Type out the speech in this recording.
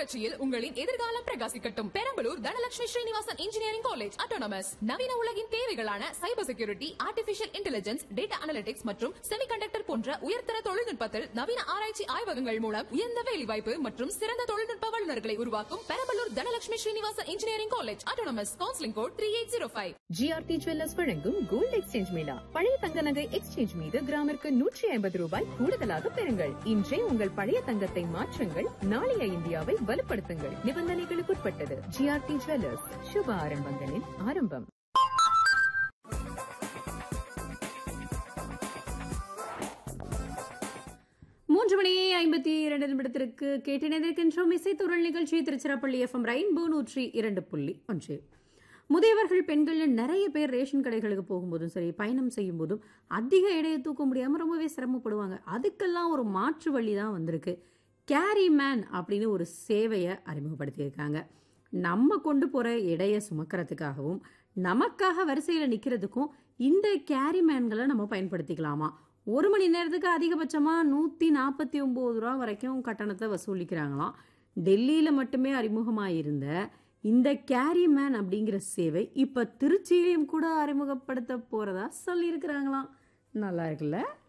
புரட்சியில் உங்களின் எதிர்காலம் பிரகாசிக்கட்டும் Perambalur Dhanalakshmi Srinivasan engineering college autonomous நவீன உலகின் தேவைகளான cyber security artificial intelligence data analytics மற்றும் செமிகண்டக்டர் போன்ற உயர்தர தொழில்நுட்பத்தில் நவீன ஆராய்ச்சி ஆய்வகங்கள் மூலம் உயர்ந்த வேலைவாய்ப்பு மற்றும் சிறந்த தொழில்நுட்ப வல்லுநர்களை உருவாக்கும் Perambalur Dhanalakshmi Srinivasan engineering college autonomous counselling code three eight zero five GRT jewellers வழங்கும் கோல்டு எக்ஸ்சேஞ்ச் மேளா பழைய தங்க நகை எக்ஸ்சேஞ்ச் மீது கிராமிற்கு நூற்றி ஐம்பது ரூபாய் கூடுதலாக பெறுங்கள் இன்றே உங்கள் பழைய தங்கத்தை மாற்றுங்கள் நாளைய இந்தியாவை வலுப்படுத்துங்கள் நிபந்தனைகளுக்குட்பட்டது ஜிஆர்டி ஜுவல்லர்ஸ் சுப ஆரம்பங்களின் ஆரம்பம் மூன்று மணி ஐம்பத்தி இரண்டு நிமிடத்திற்கு கேட்டிணைந்திருக்கின்றோம் இசைத்துறல் நிகழ்ச்சி திருச்சிராப்பள்ளி எஃப்எம் ரெயின்போ நூற்றி இரண்டு புள்ளி ஒன்று முதியவர்கள் பெண்கள் நிறைய பேர் ரேஷன் கடைகளுக்கு போகும்போதும் சரி பயணம் செய்யும் போதும் அதிக எடையை தூக்க முடியாமல் ரொம்பவே சிரமப்படுவாங்க அதுக்கெல்லாம் ஒரு மாற்று வழி தான் வந்திருக்கு கேரி மேன் அப்படின்னு ஒரு சேவையை அறிமுகப்படுத்தியிருக்காங்க நம்ம கொண்டு போகிற எடையை சுமக்கிறதுக்காகவும் நமக்காக வரிசையில் நிற்கிறதுக்கும் இந்த கேரி மேன்களை நம்ம பயன்படுத்திக்கலாமா ஒரு மணி நேரத்துக்கு அதிகபட்சமாக நூற்றி நாற்பத்தி ஒம்பது ரூபா வரைக்கும் கட்டணத்தை வசூலிக்கிறாங்களாம் டெல்லியில் மட்டுமே அறிமுகமாக இருந்த இந்த கேரி மேன் அப்படிங்கிற சேவை இப்போ திருச்சியிலையும் கூட அறிமுகப்படுத்த போகிறதா சொல்லியிருக்கிறாங்களாம் நல்லா இருக்குல்ல